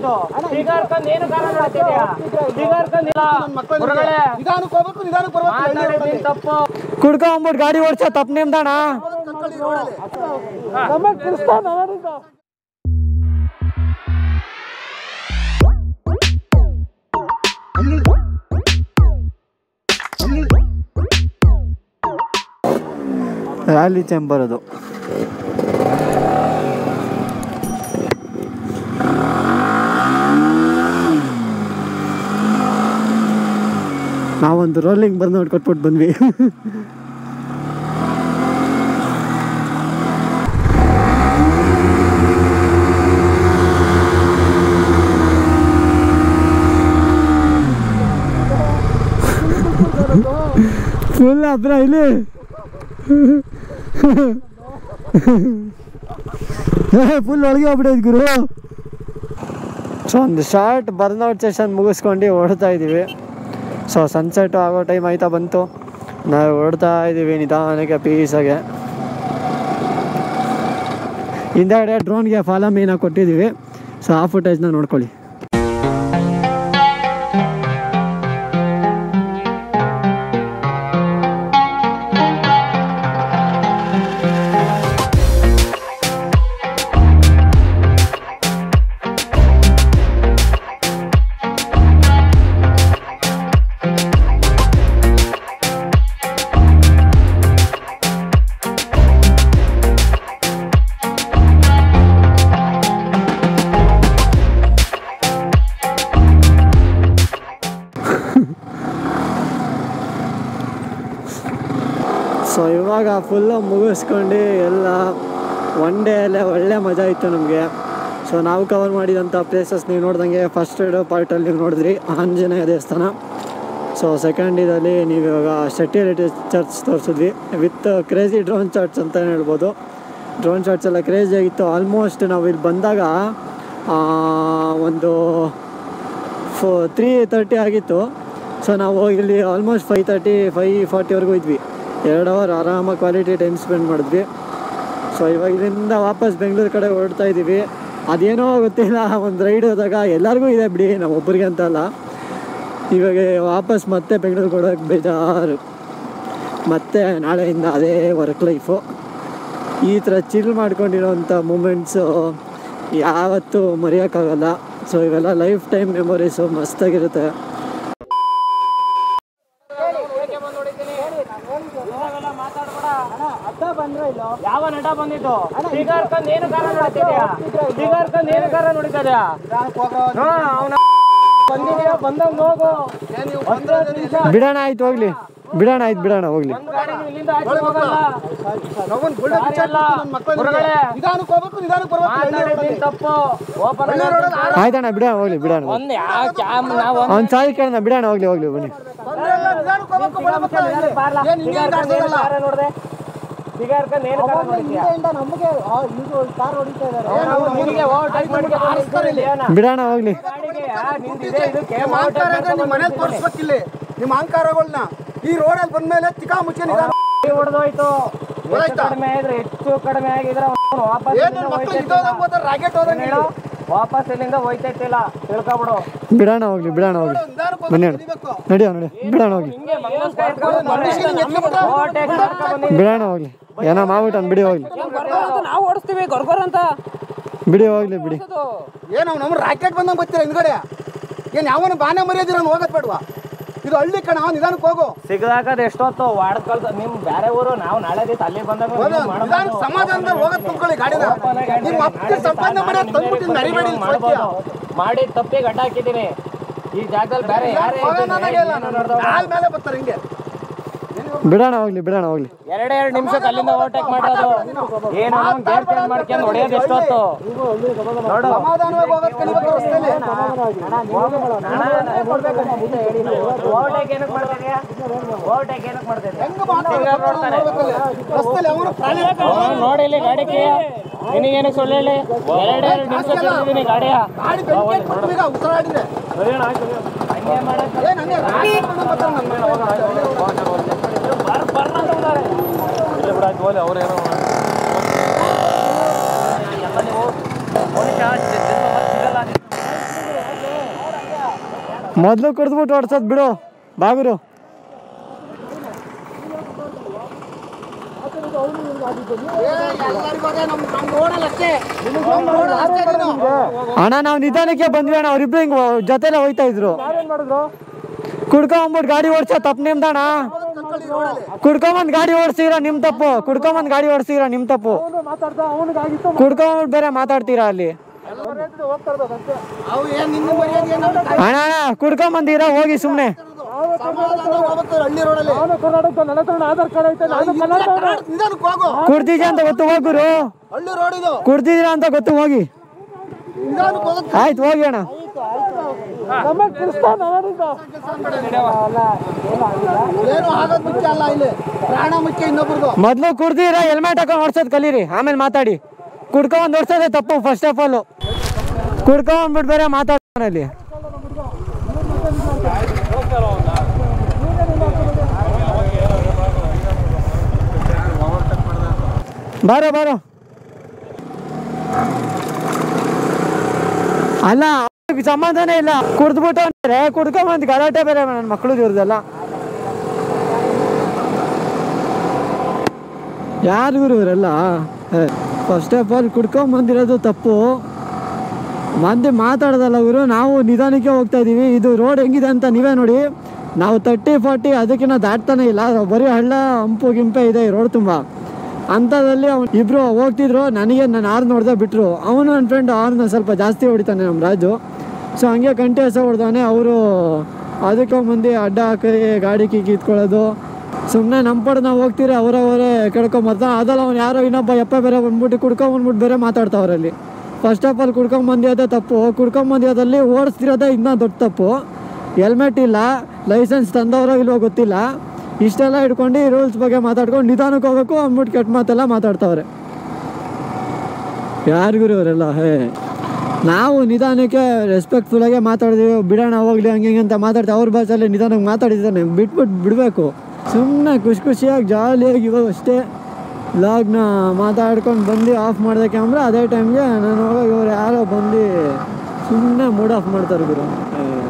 ಸಿಗಾರ್ಕೊಂಡ್ ಏನು ಕಾರಣ ಮಾಡ್ತಿದ್ಯಾ ಸಿಗಾರ್ಕೊಂಡಿಲ್ಲ ಹೊರಗಡೆ ನಿಧಾನಕ್ಕೆ ಹೋಗ್ಬೇಕು ನಿಧಾನಕ್ಕೆ ಬರ್ಬೇಕು ಮಾತಾಡಿದ್ದೀನಿ ತಪ್ಪು ಕುಡ್ಕೊಂಬಿಟ್ಟು ಗಾಡಿ ಓಡಿಸೋ ತಪ್ಪು ನಿಮ್ದಣ ರ್ಯಾಲಿ ಚೇಂಬರ್ ಅದು ನಾವೊಂದು ರೋಲಿಂಗ್ ಬಂದು ನೋಡಿ ಕೊಟ್ಬಿಟ್ಟು ಬಂದ್ವಿ ಫುಲ್ ಹತ್ರ ಇಲ್ಲಿ ಫುಲ್ ಒಳಗೆ ಹೋಗ್ಬಿಡೈತೆ ಗುರು ಸೊ ಒಂದು ಶಾರ್ಟ್ ಬರ್ನೌಟ್ ಸೆಷನ್ ಮುಗಿಸ್ಕೊಂಡು ಹೊಡ್ತಾ ಇದ್ದೀವಿ ಸೊ ಸನ್ಸೆಟ್ ಆಗೋ ಟೈಮ್ ಆಯ್ತಾ ಬಂತು ನಾವು ಹೊಡ್ತಾ ಇದ್ದೀವಿ ನಿಧಾನಕ್ಕೆ ಪೀಸಾಗೆ ಹಿಂದೆಗಡೆ ಡ್ರೋನ್ಗೆ ಫಾಲೋ ಮೀನ ಕೊಟ್ಟಿದ್ದೀವಿ ಸೊ ಆ ಫುಟೇಜ್ನ ನೋಡ್ಕೊಳ್ಳಿ ಸೊ ಇವಾಗ ಫುಲ್ಲು ಮುಗಿಸ್ಕೊಂಡು ಎಲ್ಲ ಒನ್ ಡೇ ಅಲ್ಲೇ ಒಳ್ಳೆ ಮಜಾ ಇತ್ತು ನಮಗೆ ಸೊ ನಾವು ಕವರ್ ಮಾಡಿದಂಥ ಪ್ಲೇಸಸ್ ನೀವು ನೋಡ್ದಂಗೆ ಫಸ್ಟ್ ಪಾರ್ಟಲ್ಲಿ ನೀವು ನೋಡಿದ್ರಿ ಆಂಜನೇಯ ದೇವಸ್ಥಾನ ಸೊ ಸೆಕೆಂಡ್ ಇದರಲ್ಲಿ ನೀವು ಇವಾಗ ಶೆಟ್ಟಿಲಿಟಿ ಚರ್ಚ್ ತೋರಿಸಿದ್ವಿ ವಿತ್ ಕ್ರೇಜಿ ಡ್ರೋನ್ ಚಾರ್ಟ್ಸ್ ಅಂತಲೇ ಹೇಳ್ಬೋದು ಡ್ರೋನ್ ಶಾಟ್ಸ್ ಎಲ್ಲ ಕ್ರೇಜಿ ಆಗಿತ್ತು ಆಲ್ಮೋಸ್ಟ್ ನಾವು ಇಲ್ಲಿ ಬಂದಾಗ ಆ, ಒಂದು ಫೋ ತ್ರೀ ತರ್ಟಿ ಆಗಿತ್ತು ಸೊ ನಾವು ಇಲ್ಲಿ ಆಲ್ಮೋಸ್ಟ್ ಫೈವ್ ತರ್ಟಿ ಫೈವ್ ಫಾರ್ಟಿವರೆಗೂ ಇದ್ವಿ ಎರಡು ಅವರ್ ಆರಾಮಾಗಿ ಕ್ವಾಲಿಟಿ ಟೈಮ್ ಸ್ಪೆಂಡ್ ಮಾಡಿದ್ವಿ ಸೊ ಇವಾಗ ಇಲ್ಲಿಂದ ವಾಪಸ್ ಬೆಂಗಳೂರು ಕಡೆ ಹೊರಡ್ತಾ ಇದ್ದೀವಿ ಅದೇನೋ ಗೊತ್ತಿಲ್ಲ ಒಂದು ರೈಡ್ ಹೋದಾಗ ಎಲ್ಲರಿಗೂ ಇದೆ ಬಿಡಿ ನಾವು ಒಬ್ಬರಿಗೆ ಅಂತ ಅಲ್ಲ ಇವಾಗ ವಾಪಸ್ ಮತ್ತೆ ಬೆಂಗಳೂರಿಗೆ ಹೊಡೋಕೆ ಬೇಜಾರು ಮತ್ತೆ ನಾಳೆಯಿಂದ ಅದೇ ವರ್ಕ್ ಲೈಫು ಈ ಥರ ಚಿಲ್ ಮಾಡ್ಕೊಂಡಿರೋಂಥ ಮೂಮೆಂಟ್ಸು ಯಾವತ್ತೂ ಮರೆಯೋಕ್ಕಾಗಲ್ಲ ಸೊ ಇವೆಲ್ಲ ಲೈಫ್ ಟೈಮ್ ಮೆಮೊರೀಸು ಮಸ್ತಾಗಿರುತ್ತೆ ಯಾವ ನಟ ಬಂದಿತ್ತು ಸಿಗಾರ್ಕೊಂಡ್ ಏನು ಕಾರಣ ನೋಡ್ತಿದ್ಯಾ ಸಿಗಾರ್ಕೊಂಡ್ ಏನು ಕಾರಣ ನೋಡಿತಾ ಇದೆಯಾ ಅವನ ಬಂದಿದ್ಯಾ ಬಂದಂಗ್ ಹೋಗು ಹತ್ತು ಹತ್ತು ನಿಮಿಷ ಬಿಡೋಣ ಆಯ್ತು ಹೋಗ್ಲಿ ಬಿಡೋಣ ಆಯ್ತು ಬಿಡೋಣ ಹೋಗ್ಲಿ ಒಂದ್ ಗಾಡಿ ನೀವು ಇಲ್ಲಿಂದ ಆಚೆ ಹೋಗಲ್ಲ ನಾವೊಂದು ಬುಲ್ಡ ದಾರಿ ಎಲ್ಲ ಹೊರಗಡೆ ನಿಧಾನಕ್ಕೆ ಹೋಗ್ಬೇಕು ನಿಧಾನಕ್ಕೆ ಬರ್ಬೇಕು ಮಾತಾಡಿದ್ದೀನಿ ತಪ್ಪು ಓಪನ್ ಆಯ್ತಣ್ಣ ಬಿಡೋಣ ಹೋಗ್ಲಿ ಬಿಡೋಣ ಒಂದ್ ಯಾವ ಕ್ಯಾಮ್ ನಾವು ಅವ್ನು ಸಾರಿ ಕೇಳೋಣ ಬಿಡೋಣ ಹೋಗ್ಲಿ ಹೋಗ್ಲಿ ಬನ್ನಿ ತೊಂದ್ರೆ ಇಲ್ಲ, ನಿಧಾನಕ್ಕೆ ಹೋಗ್ಬೇಕು ಬಡ ಮಕ್ಕಳು ಇಲ್ಲಿ. ಏನ್ ಹಿಂಗೆ ಹಿಂಗೆ ಆಡ್ಸೋದಲ್ಲ? ನೋಡ್ದೆ ಸಿಗಾರ್ಕೊಂಡ್ ಏನು ಕಾರಣ ನೋಡ್ತೀಯಾ ನಮಗೆ ಇದು ಕಾರ್ ಹೊಡಿತಾ ಇದ್ದಾರೆ ನಾವು ನಿನಗೆ overtake ಮಾಡ್ಕೊಂಡು ಆರಿಸ್ತಾರೆ ಇಲ್ಲಿ. ಬಂದಿದ್ದೀಯಾ? ಬಿಡೋಣ ಹೋಗ್ಲಿ ಗಾಡಿಗೆ ಆ, ನಿಂದಿದೆ ಇದಕ್ಕೆ ನಿಮ್ಮ ಅಹಂಕಾರ ಇದ್ರೆ ನಿಮ್ಮ ಮನೇಲಿ ತೋರಿಸ್ಬೇಕಿಲ್ಲಿ ನಿಮ್ಮ ಅಹಂಕಾರಗಳನ್ನ ಈ ರೋಡಲ್ಲಿ ಬಂದ್ಮೇಲೆ ಚಿಕ್ಕ ಮುಚ್ಚಿ ನಿಧಾನ ಹೊಡೆದೋಯ್ತು ಹೆಚ್ಚು ಹೋಯ್ತಾ? ಕಡಿಮೆ ಇದ್ರೆ ಹೆಚ್ಚು ಕಡಿಮೆ ಆಗಿದ್ರೆ ಅವ್ನು ವಾಪಸ್ ಏನು ಇಲ್ಲಿಂದ ಮಕ್ಕಳು ಹೋಯ್ತಾ ಇದ್ದೋದಂಗೆ ಹೋದ್ರೆ ರಾಕೆಟ್ ಹೋದಂಗೆ ಹೇಳು ವಾಪಸ್ ಇಲ್ಲಿಂದ ಹೋಯ್ತೈತಿಲ್ಲ ತಿಳ್ಕೊಬಿಡು ಬಿಡೋಣ ಹೋಗ್ಲಿ ಬಿಡೋಣ ಹೋಗ್ಲಿ ನಿಧಾನಕ್ಕೆ ಬನ್ನಿ ಹೋಗ್ಬೇಕು, ಅಣ್ಣ ನಡಿಬೇಕು. ನಡಿಯೋ ನಡಿ ಬಿಡೋಣ ಹೋಗ್ಲಿ ಹಿಂಗೆ ಮಂಗಸ್ಕಾಯಿ ಎತ್ಕೊಂಡು ಮನುಷ್ಯನಿಗೆ ಎತ್ಕೊಂಡ್ಬಿಟ್ರೆ overtake ಮಾಡ್ಕೊಂಡ್ ಬಂದಿದ್ದೀನಿ. ಬಿಡೋಣ ಹೋಗ್ಲಿ ಏನೋ ಮಾಡ್ಬಿಟ್ಟು ಬಿಡಿ ಹೋಗ್ಲಿ ನಾವು ಓಡಿಸ್ತೀವಿ ಗೊರ್ಗೊರ್ ಅಂತ ಬಿಡಿ ಹೋಗ್ಲಿ ಬಿಡಿ ಏನು ನಮ್ಮ ರಾಕೆಟ್ ಬಂದಂಗೆ ಬರ್ತೀರ ಹಿಂದ್ಗಡೆ ಏನು ಯಾವನ ಬಾನೆ ಮರ್ಯಾದಿರ ಹೋಗತ್ ಬೇಡವಾ ಇದು ಹಳ್ಳಿ ಕಣ ನಿಧಾನಕ್ಕೆ ಹೋಗು ಸಿಗದಾಕದ ಎಷ್ಟೊತ್ತು ವಾಡದ್ ಕಳ್ದ ನಿಮ್ ಬೇರೆ ಊರು ನಾವು ನಾಳೆ ದಿವಸ ಅಲ್ಲಿ ಬಂದಾಗ ಹೋಗು, ನಿಧಾನಕ್ಕೆ ಸಮಾಧಾನದಲ್ಲಿ ಹೋಗತ್ ತುಂಬ್ಕೊಳ್ಳಿ ಗಾಡಿನ ನಿಮ್ಮ ಅಪ್ಪ ಸಂಪಾದನೆ ಮಾಡಿ ತಂದ್ಬಿಟ್ಟು ನರಿಬೇಡಿ ಇಲ್ಲಿ ಮಾಡ್ಬೋದು ಮಾಡಿ ತಪ್ಪಿಗೆ ಅಡ್ಡ ಹಾಕಿದ್ದೀನಿ ಈ ಜಾಗದಲ್ಲಿ ಬೇರೆ ಯಾರೇ ಕಾಲ್ ಮೇಲೆ ಬರ್ತಾರೆ ಹಿಂಗೆ ಬಿಡೋಣ ಹೋಗ್ಲಿ ಬಿಡೋಣ ಹೋಗ್ಲಿ ಎರಡೇ ಎರಡು ನಿಮಿಷಕ್ಕೆ ಅಲ್ಲಿಂದ ಓವರ್ಟೇಕ್ ಮಾಡೋದು ಏನು ಗೇರ್ ಚೇಂಜ್ ಮಾಡ್ಕೊಂಡು ಹೊಡೆಯೋದು ಎಷ್ಟೊತ್ತು ನೋಡು ಸಮಾಧಾನವಾಗಿ ಹೋಗೋದು ಕಲಿಬೇಕು ರಸ್ತೆಯಲ್ಲಿ ಓವರ್ಟೇಕ್ ಏನಕ್ಕೆ ಮಾಡ್ತಿದ್ಯಾ ಓವರ್ಟೇಕ್ ಏನಕ್ಕೆ ಮಾಡ್ತಿದ್ಯಾ ಹೆಂಗ್ ಮಾಡ್ತಾರೆ ನೋಡ್ತಾರೆ ನೋಡ್ಬೇಕಲ್ಲಿ. ರಸ್ತೆಯಲ್ಲಿ ಅವನು ಪ್ರಾಣಿ ಅವ್ನು ನೋಡಿ ಇಲ್ಲಿ ಗಾಡಿಗೆ ನಿನಗೇನು ಸುಳ್ಳು ಹೇಳಿ ಎರಡೆರಡು ನಿಮಿಷ ತಿರ್ಗಿದ್ದೀನಿ ಗಾಡಿಯ ಗಾಡಿ ಬೆಂಕಿ ಹತ್ಬಿಟ್ಟು ಈಗ ಉಸಿರಾಡಿದ್ರೆ ಹಂಗೆ ಮಾಡಕ್ಕೆ ಏನ್ ಹಂಗೆ ರಾಕೆಟ್ ಬಂದಂಗೆ ಬರ್ತಾರೆ ನನ್ನ ಮನೆ. ಬರ್ ಬರ್ ಅಂತ ಬಿಡೋರೆ. ಇಲ್ಲಿ ಬಿಡಾಯ್ತು ಹೋಗ್ಲಿ ಅವ್ರೇನೋ ಎಲ್ಲ ನೀವು ಮನುಷ್ಯ ಜನ್ಮ ಮತ್ತೆ ಸಿಗಲ್ಲ ಮೊದಲು ಕುಡಿದ್ಬಿಟ್ಟು ಓಡ್ಸೋದು ಬಿಡು ಬಾಗುರು ಎಲ್ಲರಿಗೂ ಅದೇ ನಮ್ ನಮ್ ರೋಡಲ್ಲಿ ಅಷ್ಟೇ ನಮ್ ರೋಡಲ್ಲಿ ಅಷ್ಟೇ ನೀನು. ಅಣ್ಣ ನಾವು ನಿಧಾನಕ್ಕೆ ಬಂದ್ವಿ ಅಣ್ಣ ಅವ್ರಿಬ್ರು ಹಿಂಗ್ ಜೊತೆಲೆ ಹೋಯ್ತಾ ಇದ್ರು ನಾವೇನ್ ಮಾಡಿದ್ರು ಕುಡ್ಕೊಂಬಂದ್ಬಿಟ್ಟು ಗಾಡಿ ಓಡ್ಸೋ ತಪ್ಪು ನಿಮ್ದಣ್ಣ ಕರ್ಕೊಳ್ಳಿ ರೋಡಲ್ಲಿ. ಕುಡ್ಕೊಂಬಂದ್ ಗಾಡಿ ಓಡಿಸಿರ ನಿಮ್ ತಪ್ಪು ಕುಡ್ಕೊಂಬಂದ್ ಗಾಡಿ ಓಡಿಸಿರ ನಿಮ್ ತಪ್ಪು ಅವನು ಮಾತಾಡ್ದ ಅವನಿಗಾಗಿತ್ತು ಕುಡ್ಕೊಂಬಂದ್ ಬೇರೆ ಮಾತಾಡ್ತೀರಾ ಅಲ್ಲಿ ಹೋಗ್ತಾ ಇರ್ಬೇಕಂತೆ ಅವು ಏನ್ ನಿನ್ನ ಮರ್ಯಾದೆ ಏನು ಅಂತ ಅಣ್ಣ ಅಣ್ಣ ಕುಡ್ಕೊಂಬಂದಿರ ಹೋಗಿ ಸುಮ್ನೆ ಸಮಾಧಾನ ಹೋಗ್ಬೇಕು ಹಳ್ಳಿ ರೋಡಲ್ಲಿ ಅವನು ಕರ್ನಾಟಕ ನನ್ನ ಹತ್ರ ಆಧಾರ್ ಕಾರ್ಡ್ ಐತೆ ನಾನು ಕನ್ನಡ ನಿಧಾನಕ್ಕೆ ಹೋಗು ಕುಡ್ದಿದ್ಯಾ ಅಂತ ಗೊತ್ತು ಹೋಗುರು ಹಳ್ಳಿ ರೋಡ್ ಇದು ಕುಡ್ದಿದ್ದೀರಾ ಅಂತ ಗೊತ್ತು ಹೋಗಿ ನಿಧಾನಕ್ಕೆ ಹೋಗುತ್ತೆ ಆಯ್ತು ಹೋಗಿ ಅಣ್ಣ ನಮ್ಮ ಕ್ರಿಸ್ತ ನಾವೇನಿಂದ ಏನು ಆಗೋದ್ ಮುಖ್ಯ ಅಲ್ಲ ಇಲ್ಲಿ ಪ್ರಾಣ ಮುಖ್ಯ ಇನ್ನೊಬ್ರದು ಮೊದಲು ಕುಡ್ದಿರ ಹೆಲ್ಮೆಟ್ ಹಾಕೊಂಡು ಓಡ್ಸೋದು ಕಲೀರಿ ಆಮೇಲೆ ಮಾತಾಡಿ ಕುಡ್ಕೊಂಡ್ ಓಡ್ಸೋದೇ ತಪ್ಪು ಫಸ್ಟ್ ಆಫ್ ಆಲ್ ಕುಡ್ಕೊಂಡ್ಬಿಟ್ಟು ಬೇರೆ ಮಾತಾಡ್ತಾರೆ ಅಲ್ಲಿ ಬಾರೋ ಬಾರೋ ಅಲ್ಲ ಅವ್ರಿಗೆ ಸಂಬಂಧನೇ ಇಲ್ಲ ಕುಡ್ದ್ಬಿಟ್ಟು ಅಂದ್ರೆ ಕುಡ್ಕೊಂಬಂದು ಗಲಾಟೆ ಬೇರೆ ನನ್ನ ಮಕ್ಕಳು ಇವ್ರದೆಲ್ಲ ಯಾರು ಗುರು ಇವರೆಲ್ಲ ಫಸ್ಟ್ ಆಫ್ ಆಲ್ ಕುಡ್ಕೊಂಬಂದಿರೋದು ತಪ್ಪು ಮಂದಿ ಮಾತಾಡೋದಲ್ಲ ಗುರು ನಾವು ನಿಧಾನಕ್ಕೆ ಹೋಗ್ತಾ ಇದ್ದೀವಿ ಇದು ರೋಡ್ ಹೆಂಗಿದೆ ಅಂತ ನೀವೇ ನೋಡಿ ನಾವು ತರ್ಟಿ ಫಾರ್ಟಿ ಅದಕ್ಕಿಂತ ದಾಟ್ತಾನೆ ಇಲ್ಲ ಬರೀ ಹಳ್ಳ ಹಂಪು ಗಿಂಪೆ ಇದೆ ಈ ರೋಡ್ ತುಂಬ ಅಂಥದ್ರಲ್ಲಿ ಅವ್ನು ಇಬ್ಬರು ಹೋಗ್ತಿದ್ರು ನನಗೆ ನಾನು ಆರು ನೋಡ್ದೆ ಬಿಟ್ಟರು ಅವನು ನನ್ನ ಫ್ರೆಂಡ್ ಆರ್ನ ಸ್ವಲ್ಪ ಜಾಸ್ತಿ ಹೊಡಿತಾನೆ ನಮ್ಮ ರಾಜು ಸೊ ಹಂಗೆ ಕಂಟಿನ್ಯೂಸ್ ಹೊಡ್ದಾನೆ ಅವರು ಅದಕ್ಕೆ ಮಂದಿ ಅಡ್ಡ ಹಾಕಿ ಗಾಡಿ ಕಿ ಕಿತ್ಕೊಳ್ಳೋದು ಸುಮ್ಮನೆ ನಮ್ಮ ಪಡೆ ನಾವು ಹೋಗ್ತೀರಿ ಅವರವರೇ ಕೇಳ್ಕೊಂಬರ್ತಾನೆ ಅದಲ್ಲ ಅವ್ನು ಯಾರೋ ಇನ್ನೊಬ್ಬ ಯಪ್ಪ ಬೇರೆ ಬಂದ್ಬಿಟ್ಟು ಕುಡ್ಕೊಂಬಂದ್ಬಿಟ್ಟು ಬೇರೆ ಮಾತಾಡ್ತಾವ್ರಲ್ಲಿ ಫಸ್ಟ್ ಆಫ್ ಆಲ್ ಕುಡ್ಕೊಂಬಂದಿರೋದೇ ತಪ್ಪು ಕುಡ್ಕೊಂಬಂದಿರೋದಲ್ಲಿ ಓಡಿಸ್ತಿರೋದೇ ಇನ್ನೂ ದೊಡ್ಡ ತಪ್ಪು ಹೆಲ್ಮೆಟ್ ಇಲ್ಲ ಲೈಸೆನ್ಸ್ ತಂದವರೋ ಇಲ್ವೋ ಗೊತ್ತಿಲ್ಲ ಇಷ್ಟೆಲ್ಲ ಹಿಡ್ಕೊಂಡು ಈ ರೂಲ್ಸ್ ಬಗ್ಗೆ ಮಾತಾಡ್ಕೊಂಡು ನಿಧಾನಕ್ಕೆ ಹೋಗ್ಬೇಕು ಅಂದ್ಬಿಟ್ಟು ಕೆಟ್ಟ ಮಾತೆಲ್ಲ ಮಾತಾಡ್ತಾವ್ರೆ ಯಾರಿಗೂ ಇವರೆಲ್ಲ ಹೇ ನಾವು ನಿಧಾನಕ್ಕೆ ರೆಸ್ಪೆಕ್ಟ್ಫುಲ್ಲಾಗೆ ಮಾತಾಡಿದೀವಿ ಬಿಡೋಣ ಹೋಗ್ಲಿ ಹಂಗೆ ಹಿಂಗೆ ಅಂತ ಮಾತಾಡ್ತೀವಿ ಅವ್ರ ಭಾಷೆಯಲ್ಲಿ ನಿಧಾನಕ್ಕೆ ಮಾತಾಡಿದ್ದಾನೆ ಬಿಟ್ಬಿಟ್ಟು ಬಿಡಬೇಕು ಸುಮ್ಮನೆ ಖುಷಿ ಖುಷಿಯಾಗಿ ಜಾಲಿಯಾಗಿ ಇವಾಗ ಅಷ್ಟೇ ಲಾಗ್ನ ಮಾತಾಡ್ಕೊಂಡು ಬಂದು ಆಫ್ ಮಾಡಿದೆ ಕ್ಯಾಮ್ರಾ ಅದೇ ಟೈಮ್ಗೆ ನಾನು ಹೋಗಿ ಇವ್ರು ಯಾರೋ ಬಂದು ಸುಮ್ಮನೆ ಮೂಡ್ ಆಫ್ ಮಾಡ್ತಾರೆ ಗುರು ಏ.